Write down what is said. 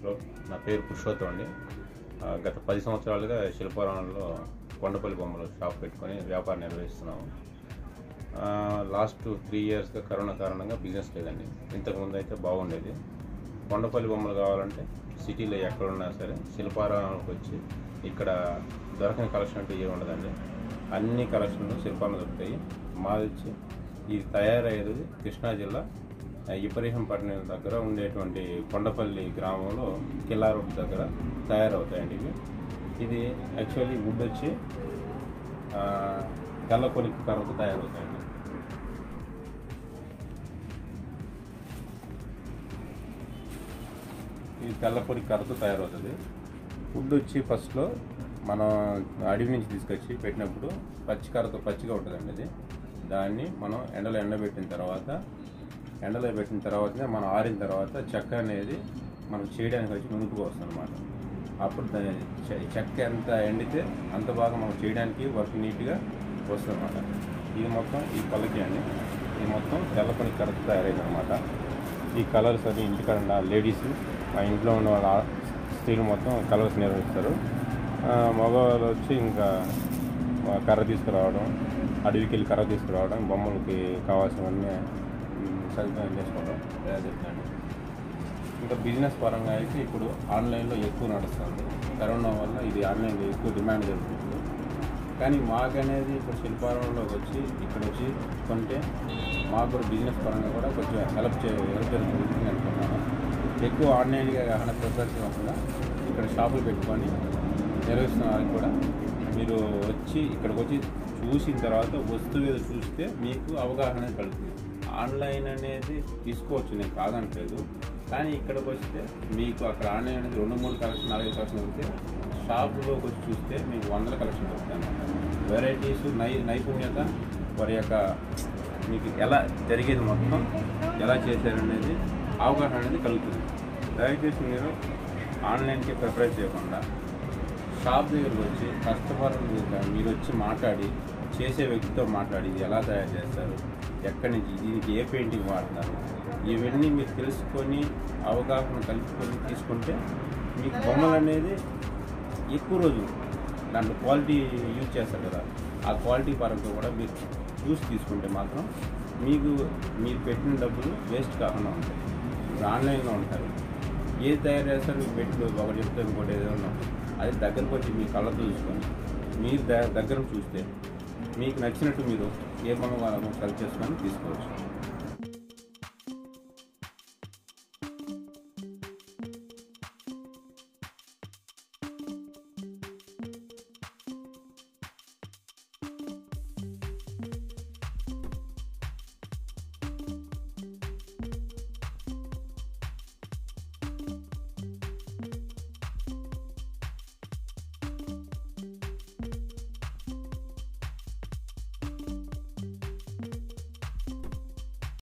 hello నా పేరు పురుషోత్తం అండి ఆ, గత పది సంవత్సరాలుగా శిల్పారామంలో కొండపల్లి బొమ్మలు షాప్ పెట్టుకొని వ్యాపారం నిర్వహిస్తున్నాము ఆ, లాస్ట్ త్రీ ఇయర్స్గా కరోనా కారణంగా బిజినెస్ లేదండి ఇంతకుముందు అయితే బాగుండేది కొండపల్లి బొమ్మలు కావాలంటే సిటీలో ఎక్కడ ఉన్నా సరే శిల్పారామానికి వచ్చి ఇక్కడ దొరకని కలెక్షన్ అంటే ఏమి ఉండదండి అన్ని కలెక్షన్లు శిల్పాలు దొరుకుతాయి మాది వచ్చి ఇది తయారయ్యేది కృష్ణా జిల్లా ఆ, ఇబ్రహీంపట్నం దగ్గర ఉండేటువంటి కొండపల్లి గ్రామంలో కిల్లా రోడ్ దగ్గర తయారవుతాయండి ఇవి ఇది యాక్చువల్లీ వుడ్ వచ్చి ఆ, తెల్ల కొలికి కర్రతో తయారవుతాయండి ఇది తెల్ల పొడి కర్రతో తయారవుతుంది వుడ్ వచ్చి ఫస్ట్లో మనం అడవి నుంచి తీసుకొచ్చి పెట్టినప్పుడు పచ్చి కర్రతో పచ్చిగా ఉంటుందండి అది దాన్ని మనం ఎండలో ఎండబెట్టిన తర్వాత ఎండలో పెట్టిన తర్వాతనే మనం ఆరిన తర్వాత చెక్క అనేది మనం చేయడానికి వచ్చి మునుపుగా వస్తుంది అనమాట అప్పుడు దాని చె- చెక్క ఎంత ఎండితే అంత బాగా మనం చేయడానికి వర్క్ నీట్గా వస్తుంది అనమాట ఇది మొత్తం ఈ పల్లకి అండి ఇది మొత్తం తెల్లపల్లి కరెక్ట్ తయారైంది అనమాట ఈ కలర్స్ అన్ని ఇంటికాడ ఉన్న లేడీస్ మా ఇంట్లో ఉన్న వాళ్ళ ఆ- స్త్రీలు మొత్తం కలర్స్ నిర్వహిస్తారు ఆ, మగవాళ్ళు వచ్చి ఇంకా ఆ, కర్ర తీసుకురావడం అడవికి వెళ్ళి కర్ర తీసుకురావడం బొమ్మలకి కావాల్సినవన్నీ మ్, సదుపాయం చేసుకోవడం తయారు చేస్తున్నాను ఇంకా బిజినెస్ పరంగా అయితే ఇప్పుడు ఆన్లైన్లో ఎక్కువ నడుస్తుంది కరోనా వల్ల ఇది ఆన్లైన్లో ఎక్కువ డిమాండ్ జరుగుతుంది కానీ మాకు అనేది ఇప్పుడు శిల్పారంలోకి వచ్చి ఇక్కడ వచ్చి కొంటే మాకు కూడా బిజినెస్ పరంగా కూడా కొంచెం హెల్ప్ చే హెల్ప్ జరుగుతుంది అనుకున్నాను ఎక్కువ ఆన్లైన్గా కాకుండా ప్రిఫర్ చేయకుండా ఇక్కడ షాపులు పెట్టుకొని నిర్వహిస్తున్న వారికి కూడా మీరు వచ్చి ఇక్కడికి వచ్చి చూసిన తర్వాత వస్తువు ఏదో చూస్తే మీకు అవగాహన అనేది కలుగుతుంది ఆన్లైన్ అనేది తీసుకోవచ్చు నేను కాదనట్లేదు కానీ ఇక్కడికి వస్తే మీకు అక్కడ ఆన్లైన్ అనేది రెండు మూడు కలెక్షన్ నాలుగు కలెక్షన్ దొరికితే షాపులోకి వచ్చి చూస్తే మీకు వందల కలెక్షన్ దొరుకుతాయి అన్నమాట వెరైటీస్ నై నైపుణ్యత వారి యొక్క మీకు ఎలా జరిగేది మొత్తం ఎలా చేశారనేది అవగాహన అనేది కలుగుతుంది దయచేసి మీరు ఆన్లైన్కి ప్రిఫర్ చేయకుండా షాప్ దగ్గరకు వచ్చి కస్టమర్ మీరు వచ్చి మాట్లాడి చేసే వ్యక్తితో మాట్లాడి ఇది ఎలా తయారు చేస్తారు ఎక్కడి నుంచి దీనికి ఏ పెయింటింగ్ వాడతారు ఇవన్నీ మీరు తెలుసుకొని అవగాహన కలుపుకొని తీసుకుంటే మీకు బొమ్మలు అనేది ఎక్కువ రోజులు దాంట్లో క్వాలిటీ యూజ్ చేస్తారు కదా ఆ క్వాలిటీ పరంగా కూడా మీరు చూసి తీసుకుంటే మాత్రం మీకు మీరు పెట్టిన డబ్బులు వేస్ట్ కాకుండా ఉంటాయి ఇప్పుడు ఆన్లైన్లో ఉంటారు ఏది తయారు చేస్తారు మీకు పెట్టి ఒకటి చెప్తే ఇంకోటి ఏదైనా అది దగ్గరకు వచ్చి మీ కళ్ళతో చూసుకొని మీరు ద- దగ్గర చూస్తే మీకు నచ్చినట్టు మీరు ఏ బొమ్మ వాళ్ళకు సెలెక్ట్ చేసుకొని తీసుకోవచ్చు